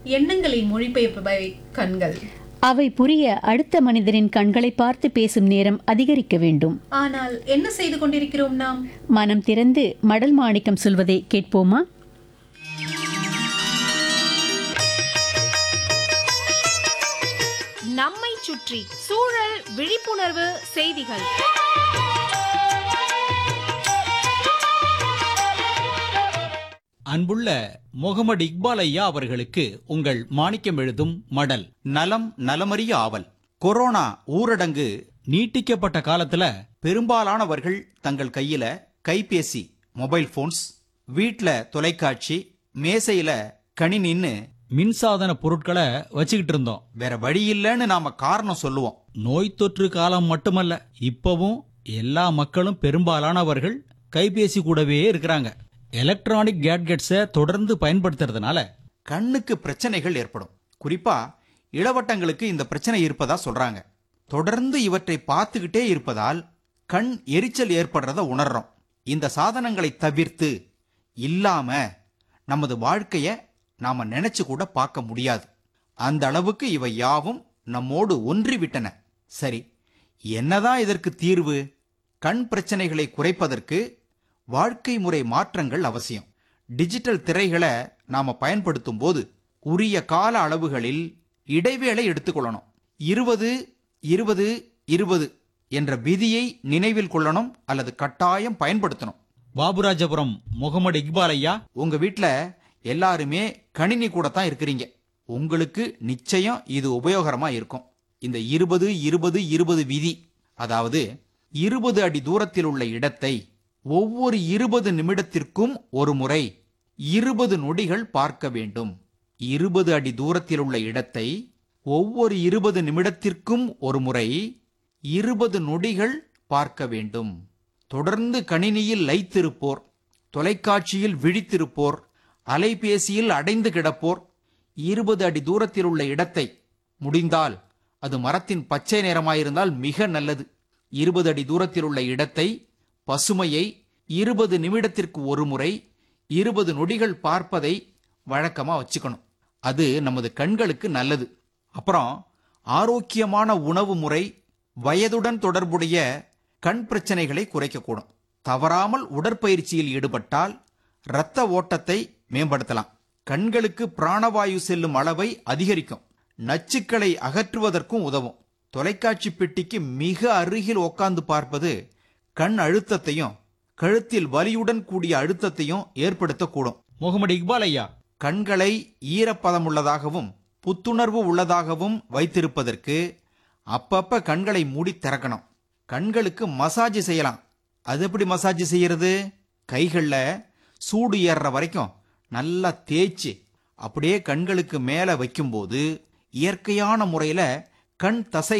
எண்ணங்களை மொழிபெயர்ப்பவை கண்கள் அவை புரிய அடுத்த மனிதரின் கண்களை பார்த்து பேசும் நேரம் அதிகரிக்க வேண்டும் ஆனால் என்ன செய்து கொண்டிருக்கிறோம் நாம் மனம் திறந்து மடல் மாணிக்கம் சொல்வதை கேட்போமா நம்மை சுற்றி சூழல் விழிப்புணர்வு செய்திகள் அன்புள்ள முகமது இக்பால் ஐயா அவர்களுக்கு உங்கள் மாணிக்கம் எழுதும் மடல் நலம் நலமறிய ஆவல் கொரோனா ஊரடங்கு நீட்டிக்கப்பட்ட காலத்துல பெரும்பாலானவர்கள் தங்கள் கையில கைபேசி மொபைல் போன்ஸ் வீட்ல தொலைக்காட்சி மேசையில கணினின்னு மின்சாதன பொருட்களை வச்சுக்கிட்டு இருந்தோம் வேற வழி இல்லைன்னு நாம காரணம் சொல்லுவோம் நோய் தொற்று காலம் மட்டுமல்ல இப்பவும் எல்லா மக்களும் பெரும்பாலானவர்கள் கைபேசி கூடவே இருக்கிறாங்க எலக்ட்ரானிக் கேட்கெட்ஸை தொடர்ந்து பயன்படுத்துறதுனால கண்ணுக்கு பிரச்சனைகள் ஏற்படும் குறிப்பா இளவட்டங்களுக்கு இந்த பிரச்சனை இருப்பதா சொல்றாங்க தொடர்ந்து இவற்றை பார்த்துக்கிட்டே இருப்பதால் கண் எரிச்சல் ஏற்படுறத உணர்றோம் இந்த சாதனங்களை தவிர்த்து இல்லாம நமது வாழ்க்கைய நாம நினைச்சு கூட பார்க்க முடியாது அந்த அளவுக்கு இவை யாவும் நம்மோடு ஒன்றிவிட்டன சரி என்னதான் இதற்கு தீர்வு கண் பிரச்சனைகளை குறைப்பதற்கு வாழ்க்கை முறை மாற்றங்கள் அவசியம் டிஜிட்டல் திரைகளை நாம பயன்படுத்தும் போது உரிய கால அளவுகளில் இடைவேளை எடுத்துக்கொள்ளணும் இருபது இருபது இருபது என்ற விதியை நினைவில் கொள்ளணும் அல்லது கட்டாயம் பயன்படுத்தணும் பாபுராஜபுரம் முகமது இக்பால் ஐயா உங்க வீட்ல எல்லாருமே கணினி கூட தான் இருக்கிறீங்க உங்களுக்கு நிச்சயம் இது உபயோகரமா இருக்கும் இந்த இருபது இருபது இருபது விதி அதாவது இருபது அடி தூரத்தில் உள்ள இடத்தை ஒவ்வொரு இருபது நிமிடத்திற்கும் ஒரு முறை இருபது நொடிகள் பார்க்க வேண்டும் இருபது அடி தூரத்தில் உள்ள இடத்தை ஒவ்வொரு இருபது நிமிடத்திற்கும் ஒரு முறை இருபது நொடிகள் பார்க்க வேண்டும் தொடர்ந்து கணினியில் லைத்திருப்போர் தொலைக்காட்சியில் விழித்திருப்போர் அலைபேசியில் அடைந்து கிடப்போர் இருபது அடி தூரத்தில் உள்ள இடத்தை முடிந்தால் அது மரத்தின் பச்சை நிறமாயிருந்தால் மிக நல்லது இருபது அடி தூரத்தில் உள்ள இடத்தை பசுமையை இருபது நிமிடத்திற்கு ஒரு முறை இருபது நொடிகள் பார்ப்பதை வழக்கமா வச்சுக்கணும் அது நமது கண்களுக்கு நல்லது அப்புறம் ஆரோக்கியமான உணவு முறை வயதுடன் தொடர்புடைய கண் பிரச்சனைகளை குறைக்கக்கூடும் தவறாமல் உடற்பயிற்சியில் ஈடுபட்டால் இரத்த ஓட்டத்தை மேம்படுத்தலாம் கண்களுக்கு பிராணவாயு செல்லும் அளவை அதிகரிக்கும் நச்சுக்களை அகற்றுவதற்கும் உதவும் தொலைக்காட்சி பெட்டிக்கு மிக அருகில் உட்கார்ந்து பார்ப்பது கண் அழுத்தத்தையும் கழுத்தில் வலியுடன் கூடிய அழுத்தத்தையும் ஏற்படுத்தக்கூடும் முகமது இக்பால் ஐயா கண்களை ஈரப்பதம் உள்ளதாகவும் புத்துணர்வு உள்ளதாகவும் வைத்திருப்பதற்கு அப்பப்ப கண்களை மூடி திறக்கணும் கண்களுக்கு மசாஜ் செய்யலாம் அது எப்படி மசாஜ் செய்யறது கைகள்ல சூடு ஏறுற வரைக்கும் நல்லா தேய்ச்சி அப்படியே கண்களுக்கு மேல வைக்கும்போது இயற்கையான முறையில கண் தசை